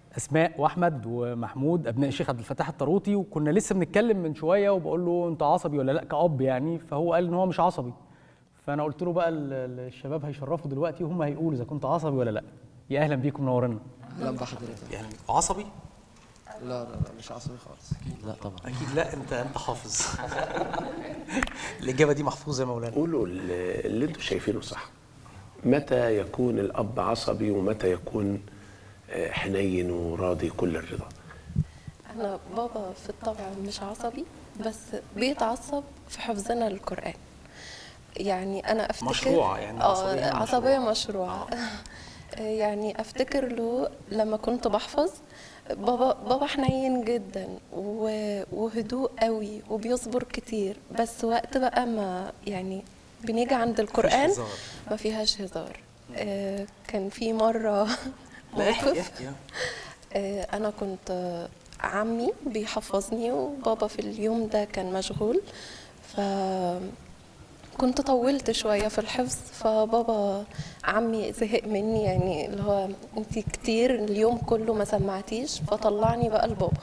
اسماء واحمد ومحمود ابناء الشيخ عبد الفتاح الطروطي وكنا لسه بنتكلم من شويه وبقول له انت عصبي ولا لا كاب يعني فهو قال ان هو مش عصبي فانا قلت له بقى ال- ال- الشباب هيشرفوا دلوقتي وهم هيقولوا اذا كنت عصبي ولا لا يا اهلا بيكم منورنا اهلا بحضرتك يعني عصبي لا لا لا مش عصبي خالص لا طبعا اكيد لا انت انت حافظ الاجابه دي محفوظه يا مولانا قولوا اللي اللي انتوا شايفينه صح متى يكون الاب عصبي ومتى يكون آه، حنين وراضي كل الرضا أنا بابا في الطبع مش عصبي بس بيتعصب في حفظنا للقرآن يعني أنا أفتكر مشروعة يعني عصبية آه عصبية مشروعة يعني أفتكر له لما كنت بحفظ بابا بابا حنين جدا و- وهدوء قوي وبيصبر كتير بس وقت بقى ما يعني بنيجي عند القرآن هزار. ما فيهاش هزار آه، كان في مرة لا احكي موقف احكي آه، أنا كنت آه، عمي بيحفظني وبابا في اليوم ده كان مشغول ف كنت طولت شوية في الحفظ فبابا عمي زهق مني يعني اللي هو انت كتير اليوم كله ما سمعتيش فطلعني بقى لبابا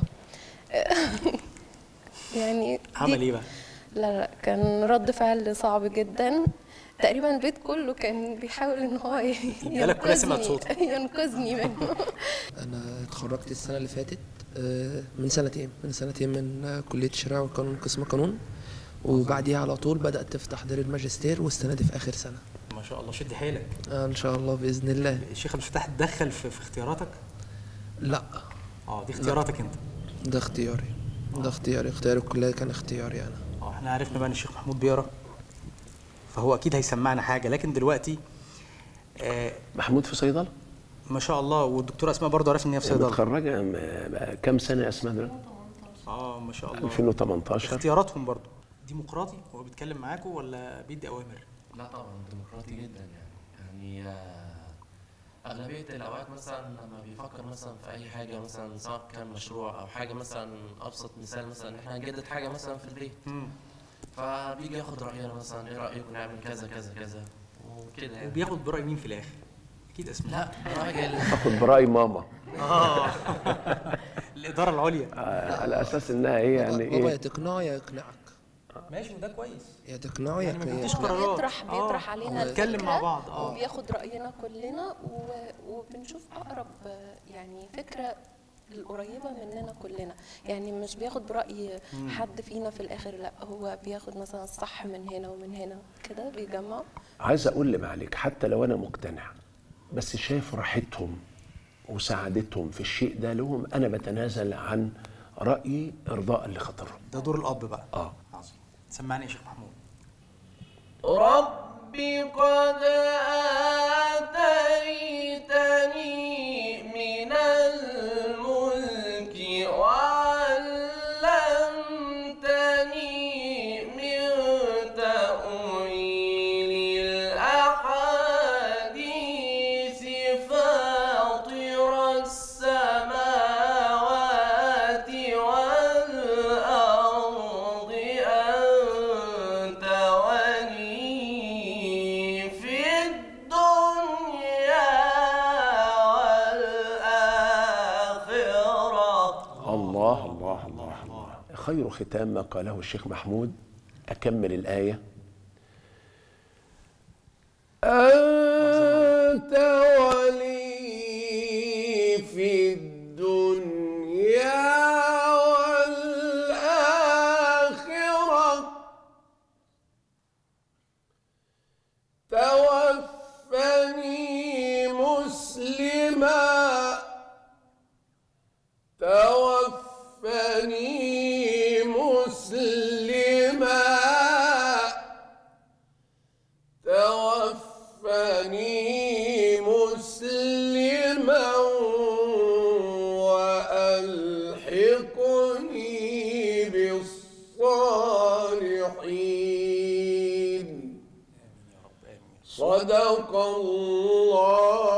يعني دي- عمل ايه بقى؟ لا لا كان رد فعل صعب جدا تقريبا البيت كله كان بيحاول ان هو ي- البلد كلها سمعت ينقذني صوتك. ينقذني منه انا اتخرجت السنه اللي فاتت آه، من سنتين من سنتين من آه، كليه الشريعه والقانون قسم قانون وبعديها على طول بدات تفتح دار الماجستير والسنه دي في اخر سنه ما شاء الله شد حيلك آه، ان شاء الله باذن الله الشيخ عبد الفتاح اتدخل في, في اختياراتك لا اه دي اختياراتك انت ده اختياري ده اختياري اختيار الكليه كان اختياري انا اه احنا عرفنا بقى ان الشيخ محمود بيقرا فهو اكيد هيسمعنا حاجه لكن دلوقتي آه محمود في صيدله ما شاء الله والدكتوره اسماء برضه عرفنا ان هي في صيدله متخرجه م- بقى كام سنه يا اسماء دلوقتي؟ اه ما شاء الله 2018 اختياراتهم برضه ديمقراطي هو بيتكلم معاكم ولا بيدي اوامر لا طبعا ديمقراطي جدا يعني يعني آه، أغلبية الأوقات مثلا لما بيفكر مثلا في أي حاجة مثلا سواء كان مشروع أو حاجة مثلا أبسط مثال مثلا إن إحنا هنجدد حاجة مثلا في البيت مم. فبيجي ياخد رأينا مثلا إيه رأيكم نعمل كذا كذا كذا وكده يعني وبياخد براي مين في الاخر اكيد اسماء لا راجل اخد براي ماما اه الاداره العليا آه، على اساس انها هي يعني بابا يا ايه تقنعه يا يقنعك ماشي وده كويس يا تقنعه يا يعني ما بيديش يقنعك قرارات بيطرح آه، بيطرح علينا بنتكلم الفكرة مع بعض اه وبياخد رأينا كلنا و- وبنشوف أقرب يعني فكرة القريبة مننا كلنا يعني مش بياخد برأي حد فينا في الآخر لا هو بياخد مثلا الصح من هنا ومن هنا كده بيجمع عايز اقول اللي عليك حتى لو انا مقتنع بس شايف راحتهم وسعادتهم في الشيء ده لهم انا بتنازل عن رايي ارضاء لخاطرهم ده دور الاب بقى اه عظيم سمعني يا شيخ محمود ربي قد آتيتني من الملك وعلمتني من تأويل الأحاديث فاطر السماوات والأرض أنت ولي في الدنيا والآخرة الله الله الله الله خير ختام ما قاله الشيخ محمود أكمل الآية أنت ولي في الدنيا والآخرة توفني مسلما توفني مسلما توفني مسلما وألحقني بالصالحين صدق الله